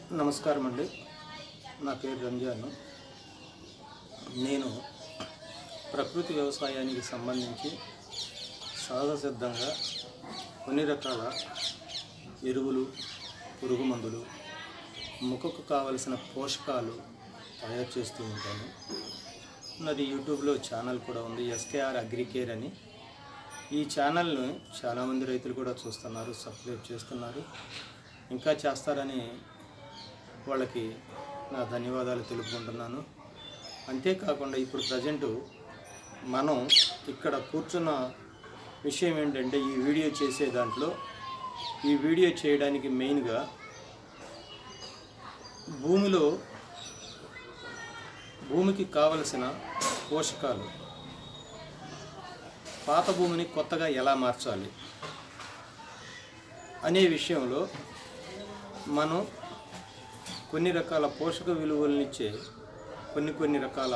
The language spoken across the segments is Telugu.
నమస్కారం అండి నా పేరు రంజాన్ నేను ప్రకృతి వ్యవసాయానికి సంబంధించి సహజ సిద్ధంగా కొన్ని రకాల ఎరువులు పురుగు మందులు మొక్కకు కావలసిన పోషకాలు తయారు చేస్తూ ఉంటాను నాది యూట్యూబ్లో ఛానల్ కూడా ఉంది ఎస్కేఆర్ అగ్రికేర్ అని ఈ ఛానల్ను చాలామంది రైతులు కూడా చూస్తున్నారు సబ్స్క్రైబ్ చేస్తున్నారు ఇంకా చేస్తారని వాళ్ళకి నా ధన్యవాదాలు తెలుపుకుంటున్నాను అంతేకాకుండా ఇప్పుడు ప్రజెంటు మనం ఇక్కడ కూర్చున్న విషయం ఏంటంటే ఈ వీడియో చేసే దాంట్లో ఈ వీడియో చేయడానికి మెయిన్గా భూమిలో భూమికి కావలసిన పోషకాలు పాత భూమిని కొత్తగా ఎలా మార్చాలి అనే విషయంలో మనం కొన్ని రకాల పోషక విలువలనిచ్చే కొన్ని కొన్ని రకాల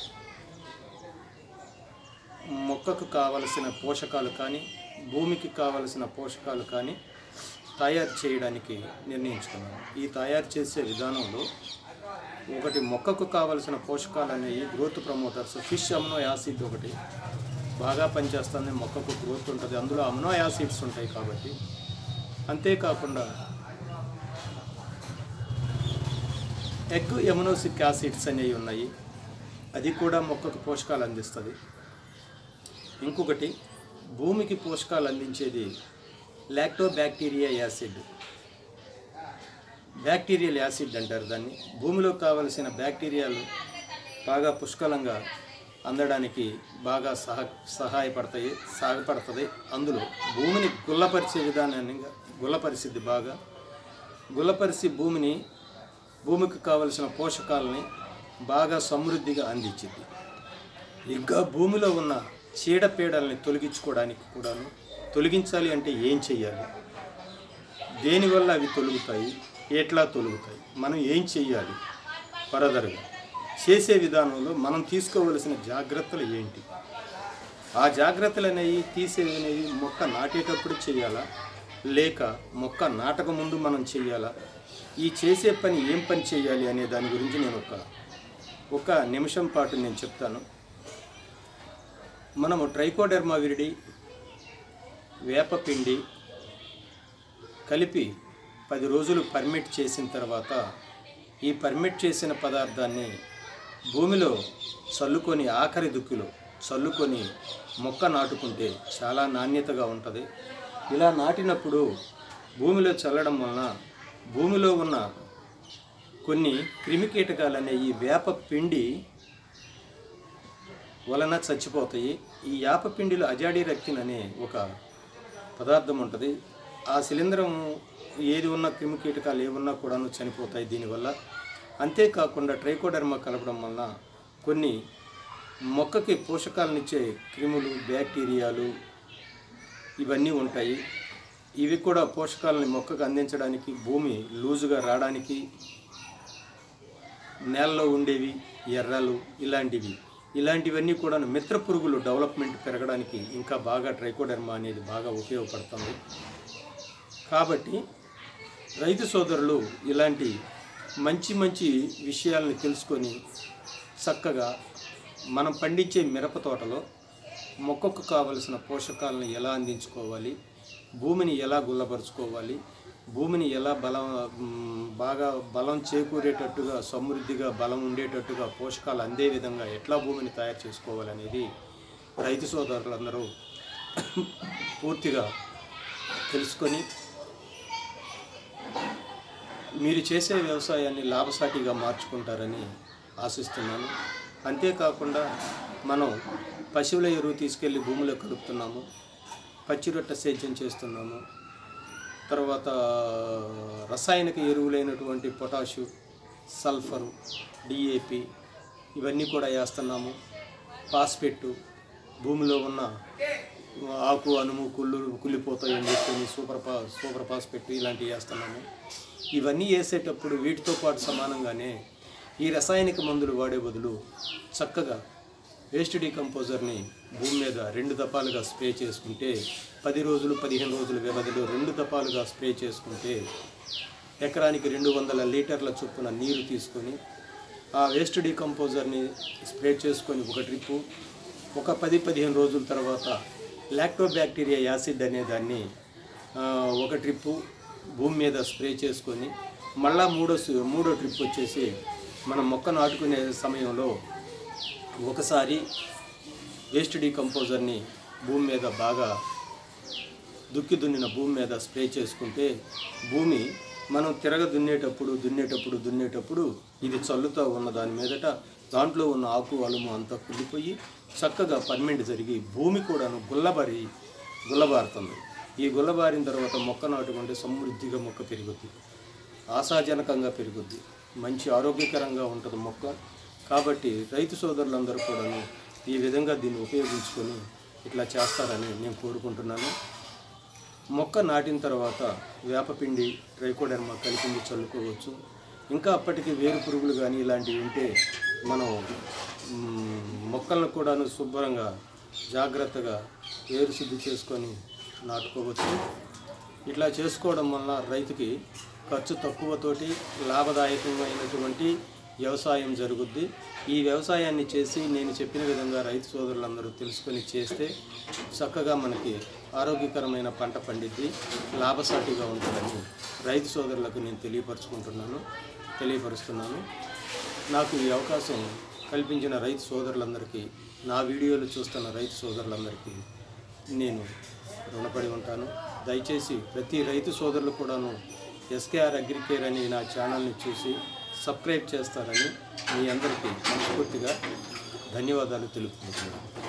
మొక్కకు కావలసిన పోషకాలు కానీ భూమికి కావలసిన పోషకాలు కానీ తయారు చేయడానికి నిర్ణయించుకున్నాను ఈ తయారు చేసే విధానంలో ఒకటి మొక్కకు కావలసిన పోషకాలు అనేవి growth promoters fish amino acid ఒకటి బాగా పనిచేస్తుంది మొక్కకు గ్రోత్ ఉంటుంది అందులో అమినో యాసిడ్స్ ఉంటాయి కాబట్టి అంతేకాకుండా ఎగ్ ఎమనోసిక్ యాసిడ్స్ అనేవి ఉన్నాయి అది కూడా మొక్కకు పోషకాలు అందిస్తుంది ఇంకొకటి భూమికి పోషకాలు అందించేది లాక్టోబ్యాక్టీరియా యాసిడ్ బ్యాక్టీరియల్ యాసిడ్ అంటారు దాన్ని భూమిలో కావలసిన బ్యాక్టీరియాలు బాగా పుష్కలంగా అందడానికి బాగా సహ సహాయపడతాయి సహాయపడుతుంది అందులో భూమిని గుల్లపరిచే విధానాన్ని గుల్లపరిచిద్ది బాగా గుల్లపరిచి భూమిని భూమికి కావలసిన పోషకాలని బాగా సమృద్ధిగా అందించింది ఇంకా భూమిలో ఉన్న చీడపీడల్ని తొలగించుకోవడానికి కూడాను తొలగించాలి అంటే ఏం చెయ్యాలి దేనివల్ల అవి తొలుగుతాయి ఎట్లా తొలుగుతాయి మనం ఏం చెయ్యాలి ఫర్దర్గా చేసే విధానంలో మనం తీసుకోవలసిన జాగ్రత్తలు ఏంటి ఆ జాగ్రత్తలు అనేవి తీసేవి మొక్క నాటేటప్పుడు చేయాలా లేక మొక్క నాటక ముందు మనం చేయాలా ఈ చేసే పని ఏం పని చేయాలి అనే దాని గురించి నేను ఒక ఒక నిమిషం పాటు నేను చెప్తాను మనము ట్రైకోడెర్మా విరిడి వేపపిండి కలిపి పది రోజులు పర్మిట్ చేసిన తర్వాత ఈ పర్మిట్ చేసిన పదార్థాన్ని భూమిలో చల్లుకొని ఆఖరి దుక్కులో చల్లుకొని మొక్క నాటుకుంటే చాలా నాణ్యతగా ఉంటుంది ఇలా నాటినప్పుడు భూమిలో చల్లడం వలన భూమిలో ఉన్న కొన్ని క్రిమికీటకాలు అనే ఈ వేప పిండి వలన చచ్చిపోతాయి ఈ యాప పిండిలో అజాడి రక్తిన్ అనే ఒక పదార్థం ఉంటుంది ఆ శిలీంధ్రం ఏది ఉన్న క్రిమికీటకాలు ఏమున్నా కూడాను చనిపోతాయి దీనివల్ల అంతేకాకుండా ట్రైకోడర్మా కలపడం వలన కొన్ని మొక్కకి పోషకాలనిచ్చే క్రిములు బ్యాక్టీరియాలు ఇవన్నీ ఉంటాయి ఇవి కూడా పోషకాలని మొక్కకు అందించడానికి భూమి లూజుగా రావడానికి నేలలో ఉండేవి ఎర్రలు ఇలాంటివి ఇలాంటివన్నీ కూడా మిత్ర పురుగులు డెవలప్మెంట్ పెరగడానికి ఇంకా బాగా ట్రైకోడర్మా అనేది బాగా ఉపయోగపడుతుంది కాబట్టి రైతు సోదరులు ఇలాంటి మంచి మంచి విషయాలను తెలుసుకొని చక్కగా మనం పండించే మిరప తోటలో మొక్కకు కావలసిన పోషకాలను ఎలా అందించుకోవాలి భూమిని ఎలా గుల్లపరుచుకోవాలి భూమిని ఎలా బలం మ్, బాగా బలం చేకూరేటట్టుగా సమృద్ధిగా బలం ఉండేటట్టుగా పోషకాలు అందే విధంగా ఎట్లా భూమిని తయారు చేసుకోవాలనేది రైతు సోదరులందరూ పూర్తిగా తెలుసుకొని మీరు చేసే వ్యవసాయాన్ని లాభసాటిగా మార్చుకుంటారని ఆశిస్తున్నాను అంతేకాకుండా మనం పశువుల ఎరువు తీసుకెళ్ళి భూమిలో కలుపుతున్నాము పచ్చిరొట్ట సేద్యం చేస్తున్నాము తర్వాత రసాయనిక ఎరువులైనటువంటి పొటాషు సల్ఫరు డిఏపి ఇవన్నీ కూడా వేస్తున్నాము పాస్పెట్టు భూమిలో ఉన్న ఆకు అనుము కుళ్ళు కుళ్ళిపోతాయని చెప్పి సూపర్ పా సూపర్ పాస్పెట్టు ఇలాంటివి వేస్తున్నాము ఇవన్నీ వేసేటప్పుడు వీటితో పాటు సమానంగానే ఈ రసాయనిక మందులు వాడే బదులు చక్కగా వేస్ట్ డీకంపోజర్ని భూమి మీద రెండు దఫాలుగా స్ప్రే చేసుకుంటే పది రోజులు పదిహేను రోజుల వ్యవధిలో రెండు దఫాలుగా స్ప్రే చేసుకుంటే ఎకరానికి రెండు వందల లీటర్ల చొప్పున నీరు తీసుకొని ఆ వేస్ట్ డీకంపోజర్ని స్ప్రే చేసుకొని ఒక ట్రిప్పు ఒక పది పదిహేను రోజుల తర్వాత లాక్టోబ్యాక్టీరియా యాసిడ్ అనే దాన్ని ఆ, ఒక ట్రిప్పు భూమి మీద స్ప్రే చేసుకొని మళ్ళా మూడో సి- మూడో ట్రిప్ వచ్చేసి మనం మొక్క నాటుకునే సమయంలో ఒకసారి వేస్ట్ డీకంపోజర్ని భూమి మీద బాగా దుక్కి దున్నిన భూమి మీద స్ప్రే చేసుకుంటే భూమి మనం తిరగ దున్నేటప్పుడు దున్నేటప్పుడు దున్నేటప్పుడు ఇది చల్లుతూ ఉన్న దాని మీదట దాంట్లో ఉన్న ఆకు అలుము అంతా కుళ్ళిపోయి చక్కగా పర్మెంట్ జరిగి భూమి కూడాను గుల్లబారి గుల్లబారుతుంది ఈ గుల్లబారిన తర్వాత మొక్క నాటుకుంటే సమృద్ధిగా మొక్క పెరుగుద్ది ఆశాజనకంగా పెరుగుద్ది మంచి ఆరోగ్యకరంగా ఉంటుంది మొక్క కాబట్టి రైతు సోదరులందరూ కూడాను ఈ విధంగా దీన్ని ఉపయోగించుకొని ఇట్లా చేస్తారని నేను కోరుకుంటున్నాను మొక్క నాటిన తర్వాత వేపపిండి ట్రైకోడర్మా కలిపింది చల్లుకోవచ్చు ఇంకా అప్పటికి వేరు పురుగులు కానీ ఇలాంటివి ఉంటే మనం మ్, మొక్కలను కూడాను శుభ్రంగా జాగ్రత్తగా వేరు శుద్ధి చేసుకొని నాటుకోవచ్చు ఇట్లా చేసుకోవడం వల్ల రైతుకి ఖర్చు తక్కువతోటి లాభదాయకమైనటువంటి వ్యవసాయం జరుగుద్ది ఈ వ్యవసాయాన్ని చేసి నేను చెప్పిన విధంగా రైతు సోదరులందరూ తెలుసుకొని చేస్తే చక్కగా మనకి ఆరోగ్యకరమైన పంట పండిద్ది లాభసాటిగా ఉంటుందని రైతు సోదరులకు నేను తెలియపరుచుకుంటున్నాను తెలియపరుస్తున్నాను నాకు ఈ అవకాశం కల్పించిన రైతు సోదరులందరికీ నా వీడియోలు చూస్తున్న రైతు సోదరులందరికీ నేను రుణపడి ఉంటాను దయచేసి ప్రతి రైతు సోదరులు కూడాను ఎస్కేఆర్ అగ్రికేర్ అని నా ఛానల్ని చూసి సబ్స్క్రైబ్ చేస్తారని మీ అందరికీ మనస్ఫూర్తిగా ధన్యవాదాలు తెలుపుకుంటున్నాను